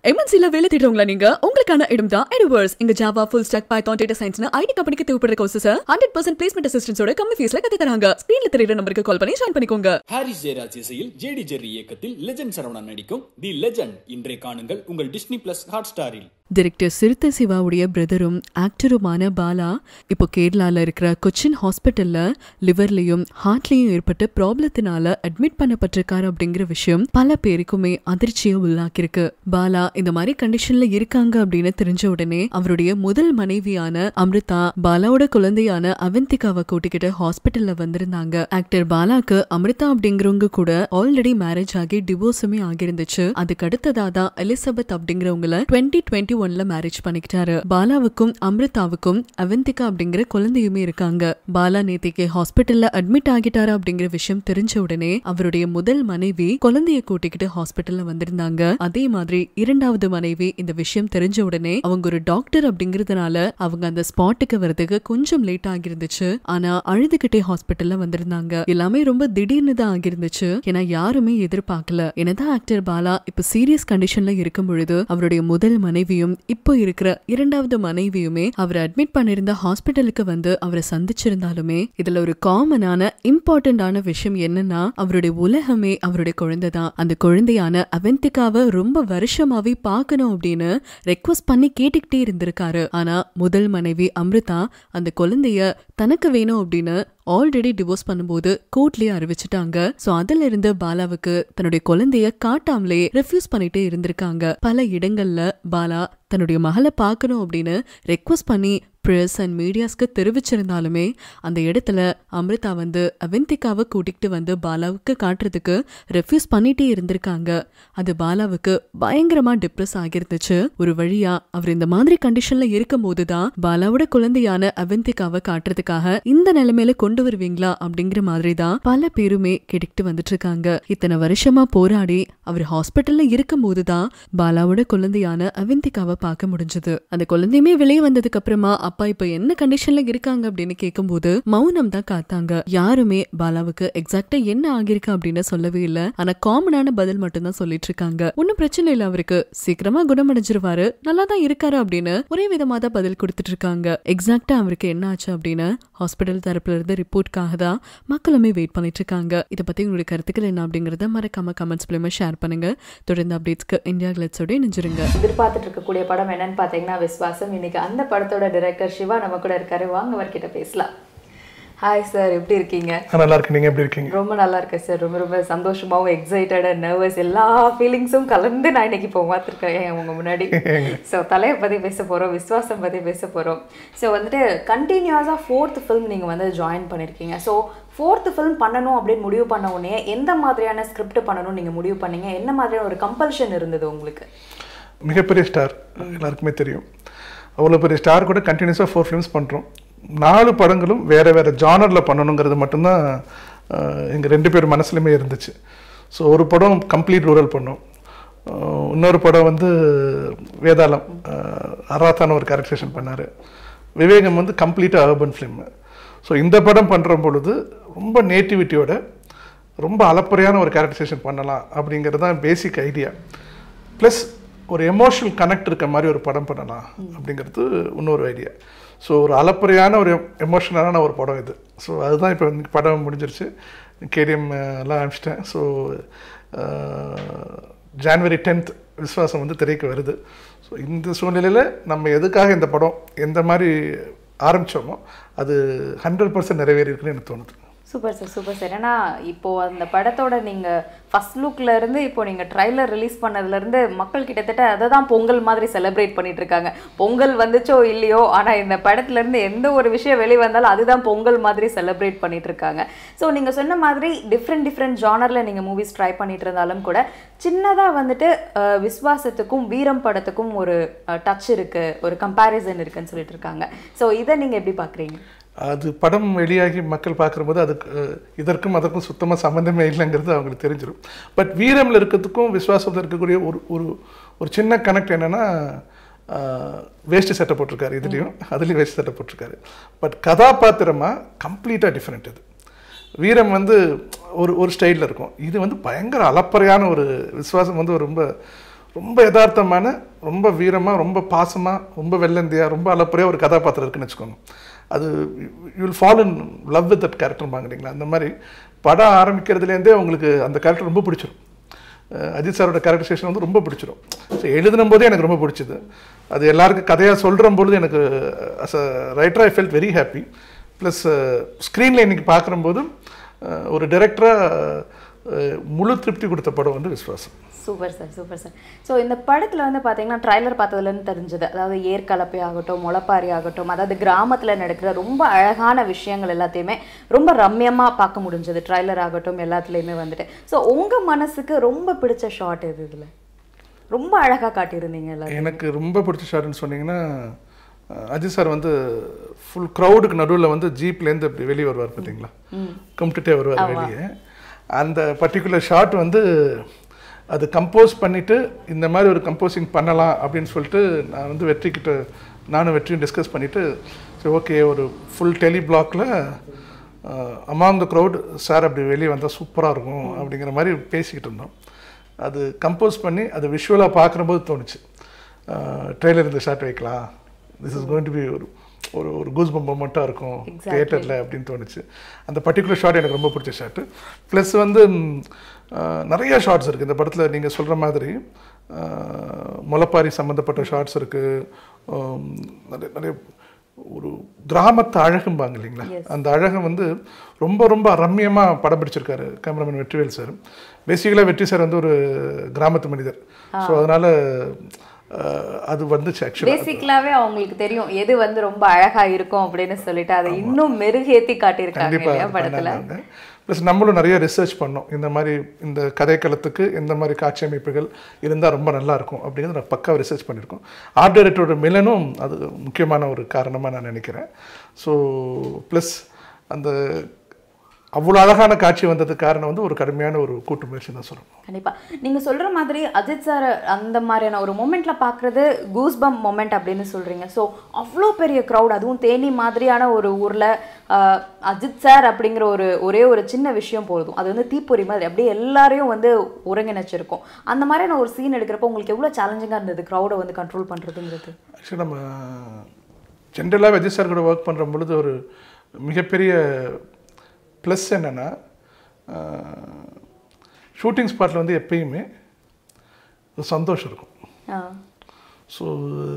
எம்என்சில வேலை தேடுறவங்களா நீங்க உங்களுக்கான இடம் தான் எடிவர்ஸ் இங்க Java full stack Python data சயின்ஸ்னு ஐடி கம்பெனிக்கு தேவைப்படுற கோர்சஸ் ஹண்ட்ரட் பர்சன்ட் பிளேஸ்மெண்ட் அசிஸ்டன்ஸோட கம்மி ஃபீஸ்ல கத்து தராங்க ஸ்கிரீன்ல தெரியுற நம்பருக்கு கால் பண்ணி ஜாயின் பண்ணிக்கோங்க ஹாரிஸ் ஜெயராஜ் இசையில் ஜேடி ஜெர்ரி இயக்கத்தில் லெஜண்ட் சரவணன் நடிக்கும் தி லெஜண்ட் இன்றை காணுங்கள் உங்கள் டிஸ்னி பிளஸ் ஹாட் ஸ்டாரில் டைரக்டர் சிறுத்தை சிவாவுடைய பிரதரும் ஆக்டருமான பாலா இப்போ கேரளால இருக்கிற கொச்சின் ஹாஸ்பிட்டல்ல லிவர்லயும் ஹார்ட்லயும் ஏற்பட்ட ப்ராப்ளத்தினால அட்மிட் பண்ணப்பட்டிருக்காரு அப்படிங்கிற விஷயம் பல பேருக்குமே அதிர்ச்சியை உள்ளாக்கியிருக்கு பாலா இந்த மாதிரி கண்டிஷன்ல இருக்காங்க அப்படின்னு தெரிஞ்ச உடனே அவருடைய முதல் மனைவியான அம்ரிதா பாலாவோட குழந்தையான அவந்திகாவை கூட்டிக்கிட்டு ஹாஸ்பிட்டல்ல வந்திருந்தாங்க ஆக்டர் பாலாக்கு அம்ரிதா அப்படிங்கிறவங்க கூட ஆல்ரெடி மேரேஜ் ஆகி டிவோர்ஸுமே ஆகியிருந்துச்சு அதுக்கு அடுத்ததா தான் எலிசபெத் அப்படிங்கிறவங்கள டுவெண்ட்டி டுவெண்ட்டி ஒன்ல மேரேஜ் பண்ணிக்கிட்டாரு பாலாவுக்கும் அம்ரிதாவுக்கும் அவந்திகா அப்படிங்கிற குழந்தையுமே இருக்காங்க பாலா நேத்திக்கு ஹாஸ்பிட்டல்ல அட்மிட் ஆகிட்டாரு அப்படிங்கிற விஷயம் தெரிஞ்ச உடனே அவருடைய முதல் மனைவி குழந்தைய கூட்டிக்கிட்டு ஹாஸ்பிட்டல்ல வந்திருந்தாங்க அதே மாதிரி இரண்டாவது மனைவி இந்த விஷயம் தெரிஞ்ச உடனே அவங்க ஒரு டாக்டர் அப்படிங்கறதுனால அவங்க அந்த ஸ்பாட்டுக்கு வரதுக்கு கொஞ்சம் லேட் ஆகிருந்துச்சு ஆனா அழுதுகிட்டே ஹாஸ்பிட்டல்ல வந்திருந்தாங்க எல்லாமே ரொம்ப திடீர்னு தான் ஆகிருந்துச்சு ஏன்னா யாருமே எதிர்பார்க்கல என்னதான் ஆக்டர் பாலா இப்ப சீரியஸ் கண்டிஷன்ல இருக்கும் பொழுது அவருடைய முதல் மனைவியும் இப்போ இருக்கிற இரண்டாவது மனைவியுமே அவர் அட்மிட் பண்ணிருந்த ஹாஸ்பிட்டலுக்கு வந்து அவரை சந்திச்சிருந்தாலுமே இதுல ஒரு காமனான இம்பார்ட்டன்டான விஷயம் என்னன்னா அவருடைய உலகமே அவருடைய குழந்தை தான் அந்த குழந்தையான அவந்திகாவை ரொம்ப வருஷமாவே பார்க்கணும் அப்படின்னு ரெக்வஸ்ட் பண்ணி கேட்டுக்கிட்டே இருந்திருக்காரு ஆனா முதல் மனைவி அம்ரிதா அந்த குழந்தைய தனக்கு வேணும் அப்படின்னு ஆல்ரெடி டிவோர்ஸ் பண்ணும்போது கோர்ட்லயே அறிவிச்சிட்டாங்க சோ அதுல இருந்து பாலாவுக்கு தன்னுடைய குழந்தைய காட்டாமலே ரெஃப்யூஸ் பண்ணிட்டே இருந்திருக்காங்க பல இடங்கள்ல பாலா தன்னுடைய மகளை பார்க்கணும் அப்படின்னு ரெக்வஸ்ட் பண்ணி பிரஸ் அண்ட் மீடியாஸ்க்கு தெரிவிச்சிருந்தாலுமே அந்த இடத்துல அமிர்தா வந்து அவந்திகாவை கூட்டிகிட்டு வந்து பாலாவுக்கு காட்டுறதுக்கு ரெஃப்யூஸ் பண்ணிட்டே இருந்திருக்காங்க அது பாலாவுக்கு பயங்கரமா டிப்ரெஸ் ஆகிருந்துச்சு ஒரு வழியா அவர் இந்த மாதிரி கண்டிஷன்ல இருக்கும்போது தான் பாலாவோட குழந்தையான அவந்திகாவை காட்டுறதுக்காக இந்த நிலைமையில கொண்டு வருவீங்களா அப்படிங்கிற மாதிரி தான் பல பேருமே கேட்டுக்கிட்டு வந்துட்டு இருக்காங்க இத்தனை வருஷமா போராடி அவர் ஹாஸ்பிட்டல்ல இருக்கும்போது தான் பாலாவோட குழந்தையான அவந்திகாவை பார்க்க முடிஞ்சது அந்த குழந்தையுமே வெளியே வந்ததுக்கு அப்புறமா அப்பா இப்ப என்ன கண்டிஷன்ல இருக்காங்க அப்படின்னு கேட்கும்போது மௌனம் தான் காத்தாங்க யாருமே பாலாவுக்கு எக்ஸாக்டா என்ன ஆகிருக்கு அப்படின்னு சொல்லவே இல்ல ஆனா காமனான பதில் மட்டும் தான் சொல்லிட்டு இருக்காங்க ஒன்னும் பிரச்சனை இல்ல அவருக்கு சீக்கிரமா குணமடைஞ்சிருவாரு நல்லா தான் இருக்காரு அப்படின்னு ஒரே விதமா தான் பதில் கொடுத்துட்டு இருக்காங்க எக்ஸாக்டா அவருக்கு என்ன ஆச்சு அப்படின்னு ஹாஸ்பிட்டல் தரப்புல இருந்து ரிப்போர்ட்காக தான் மக்களுமே வெயிட் பண்ணிட்டு இருக்காங்க இதை பத்தி உங்களுடைய கருத்துக்கள் என்ன அப்படிங்கறத மறக்காம கமெண்ட்ஸ் மூலமா ஷேர் பண்ணுங்க தொடர்ந்து அப்டேட்ஸ்க்கு இந்தியா கிளட்ஸோட இணைஞ்சிருங்க எதிர்பார்த்துட்டு இருக்கக்கூடிய படம் என்னன்னு பார்த்தீங்கன்னா விஸ்வாசம் இன்னைக்கு அந்த படத்தோட டைரக்டர் சிவா நம்ம கூட இருக்காரு வாங்க அவர்கிட்ட பேசலாம் ஹாய் சார் எப்படி இருக்கீங்க நான் நல்லா இருக்கு நீங்க எப்படி இருக்கீங்க ரொம்ப நல்லா இருக்கேன் சார் ரொம்ப ரொம்ப சந்தோஷமாவும் எக்ஸைட்டட் நர்வஸ் எல்லா ஃபீலிங்ஸும் கலந்து நான் இன்னைக்கு இப்போ பார்த்துருக்கேன் உங்க முன்னாடி ஸோ தலையை பற்றி பேச போகிறோம் விஸ்வாசம் பற்றி பேச போகிறோம் ஸோ வந்துட்டு கண்டினியூஸாக ஃபோர்த் ஃபிலிம் நீங்கள் வந்து ஜாயின் பண்ணியிருக்கீங்க ஸோ ஃபோர்த்து ஃபிலிம் பண்ணணும் அப்படின்னு முடிவு பண்ண உடனே எந்த மாதிரியான ஸ்கிரிப்ட் பண்ணணும்னு நீங்கள் முடிவு பண்ணீங்க என்ன மாதிரியான ஒரு கம்பல்ஷன் இருந்தது உங்களுக்கு மிகப்பெரிய ஸ்டார் எல்லாருக்குமே தெரியும் அவ்வளோ பெரிய ஸ்டார் கூட கண்டினியூஸாக ஃபோர் ஃபிலிம்ஸ் பண்ணுறோம் நாலு படங்களும் வேறு வேறு ஜானரில் பண்ணணுங்கிறது மட்டும்தான் எங்கள் ரெண்டு பேர் மனசுலையுமே இருந்துச்சு ஸோ ஒரு படம் கம்ப்ளீட் ரூரல் பண்ணோம் அஹ் இன்னொரு படம் வந்து வேதாளம் அஹ் அராத்தான ஒரு கேரக்டரேஷன் பண்ணார் விவேகம் வந்து கம்ப்ளீட்டாக அர்பன் ஃபிலிம் ஸோ இந்த படம் பண்ணுற பொழுது ரொம்ப நேட்டிவிட்டியோட ரொம்ப அலப்பறையான ஒரு கேரக்டரைசேஷன் பண்ணலாம் அப்படிங்கிறது தான் பேசிக் ஐடியா ப்ளஸ் ஒரு எமோஷனல் கனெக்ட் இருக்க மாதிரி ஒரு படம் பண்ணலாம் அப்படிங்கிறது இன்னொரு ஐடியா ஸோ ஒரு அலப்பறையான ஒரு எமோஷனலான ஒரு படம் இது ஸோ அதுதான் இப்போ இன்னைக்கு படம் முடிஞ்சிருச்சு கேடிஎம் எல்லாம் அனுப்பிச்சிட்டேன் ஸோ ஜான்வரி டென்த் விஸ்வாசம் வந்து திரைக்கு வருது ஸோ இந்த சூழ்நிலையில் நம்ம எதுக்காக இந்த படம் எந்த மாதிரி ஆரம்பித்தோமோ அது ஹண்ட்ரட் பர்சன்ட் நிறைவேறியிருக்குன்னு எனக்கு தோணுது சூப்பர் சார் சூப்பர் சார் ஏன்னா இப்போ அந்த படத்தோட நீங்க ஃபர்ஸ்ட் லுக்ல இருந்து இப்போ நீங்க ட்ரைலர் ரிலீஸ் பண்ணதுல இருந்து மக்கள் கிட்டத்தட்ட அதை தான் பொங்கல் மாதிரி செலிப்ரேட் பண்ணிட்டு இருக்காங்க பொங்கல் வந்துச்சோ இல்லையோ ஆனா இந்த படத்துல இருந்து எந்த ஒரு விஷயம் வெளியே வந்தாலும் அதுதான் பொங்கல் மாதிரி செலிப்ரேட் பண்ணிட்டு இருக்காங்க ஸோ நீங்க சொன்ன மாதிரி டிஃப்ரெண்ட் டிஃப்ரெண்ட் ஜானர்ல நீங்க மூவிஸ் ட்ரை பண்ணிட்டு இருந்தாலும் கூட சின்னதா வந்துட்டு அஹ், விஸ்வாசத்துக்கும் வீரம் படத்துக்கும் ஒரு டச் இருக்கு ஒரு கம்பேரிசன் இருக்குன்னு சொல்லிட்டு இருக்காங்க ஸோ இதை நீங்க எப்படி பாக்குறீங்க அது படம் வெளியாகி மக்கள் பார்க்கும்போது அதுக்கு அஹ், இதற்கும் அதற்கும் சுத்தமாக சம்மந்தமே இல்லைங்கிறது அவங்களுக்கு தெரிஞ்சிடும் பட் வீரமில் இருக்கிறதுக்கும் விசுவாசத்தில் இருக்கக்கூடிய ஒரு ஒரு ஒரு சின்ன கனெக்ட் என்னென்னா வேஷ்டி சட்டை போட்டிருக்காரு இதுலேயும் அதுலேயும் வேஷ்டி சட்டை போட்டிருக்காரு பட் கதாபாத்திரமாக கம்ப்ளீட்டாக டிஃப்ரெண்ட் இது வீரம் வந்து ஒரு ஒரு ஸ்டைலில் இருக்கும் இது வந்து பயங்கர அலப்பறையான ஒரு விசுவாசம் வந்து ஒரு ரொம்ப ரொம்ப யதார்த்தமான ரொம்ப வீரமாக ரொம்ப பாசமாக ரொம்ப வெள்ளந்தியா ரொம்ப அளப்புறையாக ஒரு கதாபாத்திரம் இருக்குன்னு வச்சுக்கோங்க அது you will follow in love with that character இல்லைங்களா அந்த மாதிரி படம் ஆரம்பிக்கிறதுலேருந்தே உங்களுக்கு அந்த கேரக்டர் ரொம்ப பிடிச்சிரும் அஹ் அஜித் சாரோட கேரக்டரைசேஷன் வந்து ரொம்ப பிடிச்சிரும் ஸோ எழுதுனும் போதே எனக்கு ரொம்ப பிடிச்சது அது எல்லாருக்கும் கதையாக சொல்கிற பொழுது எனக்கு as a writer I felt very happy plus ஸ்க்ரீனில் இன்னைக்கு பார்க்கும்போது ஒரு டைரக்டராக முழு திருப்தி கொடுத்த படம் வந்து Viswasam super sir super sir so இந்த படத்தில் வந்து பார்த்தீங்கன்னா ட்ரைலர் பார்த்ததுலேருந்து தெரிஞ்சது அதாவது ஏற்கலப்பை ஆகட்டும் முளைப்பாரி ஆகட்டும் அதாவது கிராமத்தில் நடக்கிற ரொம்ப அழகான விஷயங்கள் எல்லாத்தையுமே ரொம்ப ரம்யமாக பார்க்க முடிஞ்சது ட்ரைலர் ஆகட்டும் எல்லாத்துலேயுமே வந்துட்டு ஸோ உங்கள் மனசுக்கு ரொம்ப பிடிச்ச ஷாட் எது இதில் ரொம்ப அழகாக காட்டியிருந்தீங்க எல்லாரும் எனக்கு ரொம்ப பிடிச்ச ஷாட்னு சொன்னீங்கன்னா அஹ், அஜித் சார் வந்து ஃபுல் க்ரௌடுக்கு நடுவில் வந்து ஜீப்லேருந்து இப்படி வெளியே வருவார் பார்த்தீங்களா கும்பிட்டுட்டே வருவார் வெளியே அந்த பர்டிகுலர் ஷாட் வந்து அது கம்போஸ் பண்ணிவிட்டு இந்த மாதிரி ஒரு கம்போசிங் பண்ணலாம் அப்படின்னு சொல்லிட்டு நான் வந்து வெற்றிக்கிட்ட நானும் வெற்றியும் டிஸ்கஸ் பண்ணிவிட்டு சரி ஓகே ஒரு ஃபுல் டெலி பிளாக்ல அமாங் த க்ரௌட் சார் அப்படி வெளியே வந்தால் சூப்பராக இருக்கும் அப்படிங்கிற மாதிரி பேசிக்கிட்டு இருந்தோம் அது கம்போஸ் பண்ணி அது விஷுவலாக பார்க்குறபோது தோணுச்சு ட்ரெய்லர் இந்த ஷாட் வைக்கலாம் this is going to be ஒரு ஒரு ஒரு கூஸ் பம் மொமெண்ட்டாக இருக்கும் தியேட்டரில் அப்படின்னு தோணுச்சு அந்த பர்டிகுலர் ஷாட் எனக்கு ரொம்ப பிடிச்ச ஷாட்டு ப்ளஸ் வந்து ம், ஆஹ், நிறைய ஷார்ட்ஸ் இருக்குது இந்த படத்தில் நீங்கள் சொல்கிற மாதிரி ஆஹ், முளைப்பாரி சம்மந்தப்பட்ட ஷார்ட்ஸ் இருக்குது நிறைய நிறைய ஒரு கிராமத்து அழகும்பாங்க இல்லைங்களா அந்த அழகை வந்து ரொம்ப ரொம்ப ரம்மியமாக படம் பிடிச்சிருக்காரு கேமராமேன் வெற்றிவேல் சார் பேசிக்கலாக வெற்றி சார் வந்து ஒரு கிராமத்து மனிதர் ஸோ அதனால் அது வந்துச்சு ஆக்சுவலாக பேசிக்கலாவே அவங்களுக்கு தெரியும் எது வந்து ரொம்ப அழகா இருக்கும் அப்படின்னு சொல்லிட்டு அதை இன்னும் மெருகேத்தி காட்டியிருக்காங்க இல்லையா படத்துல ப்ளஸ் நம்மளும் நிறைய ரிசர்ச் பண்ணோம் இந்த மாதிரி இந்த கதைக்களத்துக்கு எந்த மாதிரி காட்சி அமைப்புகள் இருந்தால் ரொம்ப நல்லா இருக்கும் அப்படிங்கிறது நான் பக்காவாக ரிசர்ச் பண்ணியிருக்கோம் ஆர்ட் டைரக்டரோட மிலனும் அது முக்கியமான ஒரு காரணமாக நான் நினைக்கிறேன் ஸோ ப்ளஸ் அந்த அவ்வளோ அழகான காட்சி வந்ததுக்கு காரணம் வந்து ஒரு கடுமையான ஒரு கூட்டு முயற்சி தான் சொல்லணும் கண்டிப்பா நீங்க சொல்ற மாதிரி அஜித் சார் அந்த மாதிரியான ஒரு மொமெண்ட்ல பாக்குறது கூஸ்பம் மொமெண்ட் அப்படின்னு சொல்றீங்க ஸோ அவ்வளோ பெரிய க்ரௌட் அதுவும் தேனி மாதிரியான ஒரு ஊர்ல ஆஹ், அஜித் சார் அப்படிங்கிற ஒரு ஒரே ஒரு சின்ன விஷயம் போதும் அது வந்து தீப்பொறி மாதிரி அப்படியே எல்லாரையும் வந்து ஒருங்கிணைச்சிருக்கும் அந்த மாதிரியான ஒரு சீன் எடுக்கிறப்போ உங்களுக்கு எவ்வளோ சேலஞ்சிங்காக இருந்தது க்ரௌடை வந்து கண்ட்ரோல் பண்றதுங்கிறது ஆக்சுவலி நம்ம ஜென்ரலாக விஜய் சார் கூட ஒர்க் பண்ணுற பொழுது ஒரு மிகப்பெரிய ப்ளஸ் என்னென்னா ஷூட்டிங் ஸ்பாட்டில் வந்து எப்பயுமே ஒரு சந்தோஷம் இருக்கும் ஆ ஸோ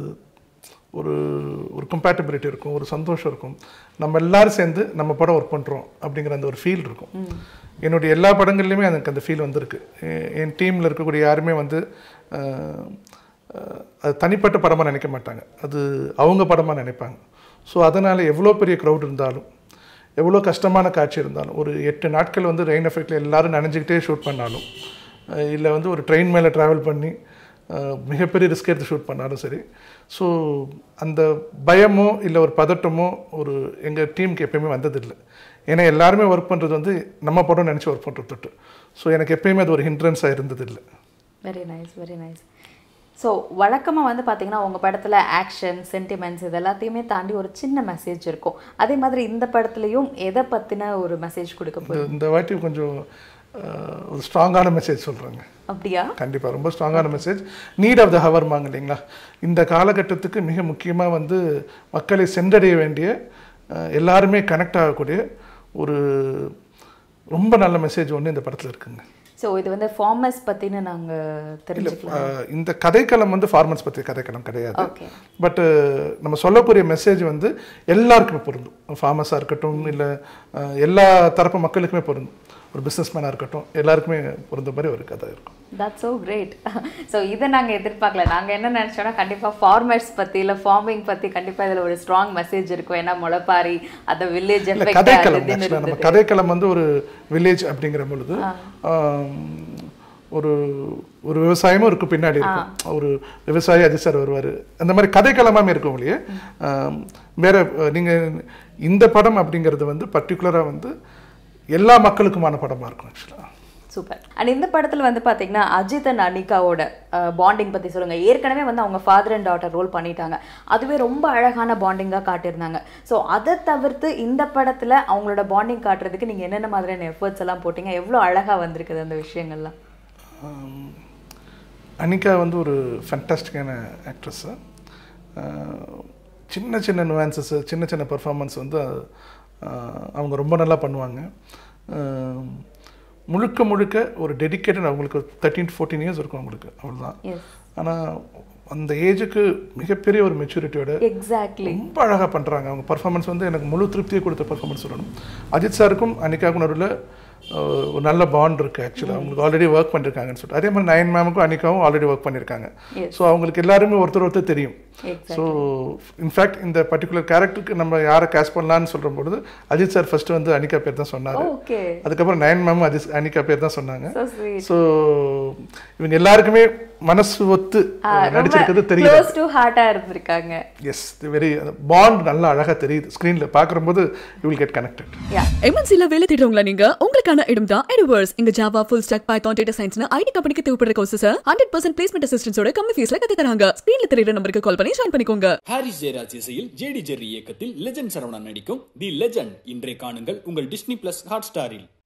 ஒரு ஒரு கம்பேட்டபிலிட்டி இருக்கும் ஒரு சந்தோஷம் இருக்கும் நம்ம எல்லாரும் சேர்ந்து நம்ம படம் ஒர்க் பண்ணுறோம் அப்படிங்கிற அந்த ஒரு ஃபீல் இருக்கும் என்னுடைய எல்லா படங்கள்லையுமே எனக்கு அந்த ஃபீல் வந்திருக்கு எ- என் டீமில் இருக்கக்கூடிய யாருமே வந்து அஹ், அஹ், அது தனிப்பட்ட படமாக நினைக்க மாட்டாங்க அது அவங்க படமாக நினைப்பாங்க ஸோ அதனால் எவ்வளோ பெரிய க்ரௌட் இருந்தாலும் எவ்வளோ கஷ்டமான காட்சி இருந்தாலும் ஒரு எட்டு நாட்கள் வந்து ரெயின் எஃபெக்டில் எல்லாரும் நனைஞ்சிக்கிட்டே ஷூட் பண்ணாலும் இல்லை வந்து ஒரு ட்ரெயின் மேலே ட்ராவல் பண்ணி அஹ், மிகப்பெரிய ரிஸ்க் எடுத்து ஷூட் பண்ணாலும் சரி ஸோ அந்த பயமோ இல்லை ஒரு பதட்டமோ ஒரு எங்கள் டீமுக்கு எப்பயுமே வந்ததில்லை ஏன்னா எல்லாருமே ஒர்க் பண்ணுறது வந்து நம்ம படம் நினச்சி ஒர்க் பண்ணுறது தொட்டு ஸோ எனக்கு எப்பயுமே அது ஒரு ஹிண்ட்ரன்ஸாக இருந்ததில்லை very nice very nice so வழக்கமாக வந்து பார்த்தீங்கன்னா உங்கள் படத்தில் ஆக்ஷன் சென்டிமெண்ட்ஸ் இது எல்லாத்தையுமே தாண்டி ஒரு சின்ன மெசேஜ் இருக்கும் அதே மாதிரி இந்த படத்துலையும் எதை பற்றின ஒரு மெசேஜ் கொடுக்க போகுது இந்த இந்த வாட்டி கொஞ்சம் அஹ், ஒரு ஸ்ட்ராங்கான மெசேஜ் சொல்கிறாங்க அப்படியா கண்டிப்பாக ரொம்ப ஸ்ட்ராங்கான மெசேஜ் நீட் ஆஃப் த ஹவர்மாங்க இல்லைங்களா இந்த காலகட்டத்துக்கு மிக முக்கியமாக வந்து மக்களை சென்றடைய வேண்டிய அஹ், எல்லாருமே கனெக்ட் ஆகக்கூடிய ஒரு ரொம்ப நல்ல மெசேஜ் ஒன்று இந்த படத்தில் இருக்குங்க ஸோ இது வந்து ஃபார்மஸ் பற்றின நாங்கள் தெரிஞ்சுக்கலாம் அஹ், இந்த கதைக்களம் வந்து ஃபார்மன்ஸ் பற்றிய கதைக்களம் கிடையாது ஓகே பட்டு நம்ம சொல்லக்கூடிய மெசேஜ் வந்து எல்லாருக்குமே பொருந்தும் ஃபார்மஸாக இருக்கட்டும் இல்லை எல்லா தரப்பு மக்களுக்குமே பொருந்தும் ஒரு பிஸ்னஸ் மேனாக இருக்கட்டும் எல்லாருக்குமே பொருந்த மாதிரி ஒரு கதை இருக்கும் தட்ஸ் ஸோ கிரேட் ஸோ இதை நாங்கள் எதிர்பார்க்கல நாங்கள் என்ன நினச்சோன்னா கண்டிப்பாக ஃபார்மர்ஸ் பற்றி இல்லை ஃபார்மிங் பற்றி கண்டிப்பாக இதில் ஒரு ஸ்ட்ராங் மெசேஜ் இருக்கும் ஏன்னா முளைப்பாரி அந்த வில்லேஜ் இல்லை எஃபெக்ட் அது கதைக்களம் இதுன்னு ஆக்சுவலாக நம்ம இருந்தது கதைக்களம் வந்து ஒரு வில்லேஜ் அப்படிங்கிற பொழுது ஆம், ஒரு ஒரு விவசாயமும் இருக்கு பின்னாடி இருக்கும் ஒரு விவசாயி அஜித் சார் வருவார் அந்த மாதிரி கதைக்களமாமே இருக்கும் இல்லையே ஆம், வேற அஹ், நீங்க இந்த படம் அப்படிங்கிறது வந்து பர்டிகுலராக வந்து எல்லா மக்களுக்குமான படமா இருக்கும் ஆக்சுவலாக சூப்பர் அண்ட் இந்த படத்தில் வந்து பார்த்தீங்கன்னா அஜித் அண்ட் அனிகாவோட பாண்டிங் பற்றி சொல்லுங்கள் ஏற்கனவே வந்து அவங்க ஃபாதர் அண்ட் டாட்டர் ரோல் பண்ணிட்டாங்க அதுவே ரொம்ப அழகான பாண்டிங்காக காட்டியிருந்தாங்க ஸோ அதை தவிர்த்து இந்த படத்தில் அவங்களோட பாண்டிங் காட்டுறதுக்கு நீங்கள் என்னென்ன மாதிரியான எஃபர்ட்ஸ் எல்லாம் போட்டீங்க எவ்வளோ அழகாக வந்திருக்குது அந்த விஷயங்கள்லாம் அனிகா வந்து ஒரு ஃபேண்டாஸ்டிக்கான ஆக்ட்ரஸ்ஸு சின்ன சின்ன நுவான்சஸ் சின்ன சின்ன பெர்ஃபார்மன்ஸ் வந்து அஹ், அவங்க ரொம்ப நல்லா பண்ணுவாங்க அஹ், முழுக்க முழுக்க ஒரு டெடிக்கேட்டட் அவங்களுக்கு தேர்ட்டீன் ஃபோர்டீன் இயர்ஸ் இருக்கும் அவங்களுக்கு அவ்வளோதான் எஸ் ஆனால் அந்த ஏஜுக்கு மிகப்பெரிய ஒரு மெச்சூரிட்டியோட எக்ஸாக்ட்லி ரொம்ப அழகாக பண்ணுறாங்க அவங்க பர்ஃபார்மன்ஸ் வந்து எனக்கு முழு திருப்தியை கொடுத்த பர்ஃபார்மன்ஸ் சொல்லணும் அஜித் சாருக்கும் அனிகாவுக்கும் நடுவில் அஹ், ஒரு நல்ல பாண்ட் இருக்குது ஆக்சுவலாக அவங்களுக்கு ஆல்ரெடி ஒர்க் பண்ணியிருக்காங்கன்னு சொல்லிட்டு அதே மாதிரி நயன் மேமுக்கும் அனிகாவும் ஆல்ரெடி ஒர்க் பண்ணியிருக்காங்க Yes. ஸோ அவங்களுக்கு எல்லாருமே ஒருத்தர் ஒருத்தர் தெரியும் Exactly. ஸோ இன்ஃபேக்ட் இந்த பர்டிகுலர் கேரக்டருக்கு நம்ம யாரை கேஸ் பண்ணலான்னு சொல்கிற பொழுது அஜித் சார் ஃபர்ஸ்ட் வந்து அனிகா பேர் தான் சொன்னார் ஓகே அதுக்கப்புறம் நயன் மேமும் அஜித் அனிகா பேர் தான் சொன்னாங்க சோ ஸ்வீட் ஸோ இவங்க எல்லாருக்குமே மனசு ஒத்து நடிச்சிருக்கிறது தெரியுது க்ளோஸ் டு ஹார்ட்டா இருந்திருக்காங்க எஸ் வெரி பாண்ட் நல்லா அழகாக தெரியுது ஸ்க்ரீனில் பார்க்கும்போது you will get connected yeah எம்என்சில வேலை தேடுறவங்களா நீங்க உங்களுக்கான இடம் தான் எடிவர்ஸ் இங்க Java full stack Python data சயின்ஸ்னு ஐடி கம்பெனிக்கு தேவைப்படுற கோர்சஸ் ஹண்ட்ரட் பர்சன்ட் பிளேஸ்மெண்ட் அசிஸ்டன்ஸோட கம்மி ஃபீஸ்ல கத்து தராங்க ஸ்கிரீன்ல தெரியுற நம்பருக்கு கால் பண்ணி ஜாயின் பண்ணிக்கோங்க ஹாரிஸ் ஜெயராஜ் இசையில் ஜேடி ஜெர்ரி இயக்கத்தில் லெஜண்ட் சரவணன் நடிக்கும் தி லெஜண்ட் இன்றை காணுங்கள் உங்கள் டிஸ்னி பிளஸ் ஹாட் ஸ்டாரில்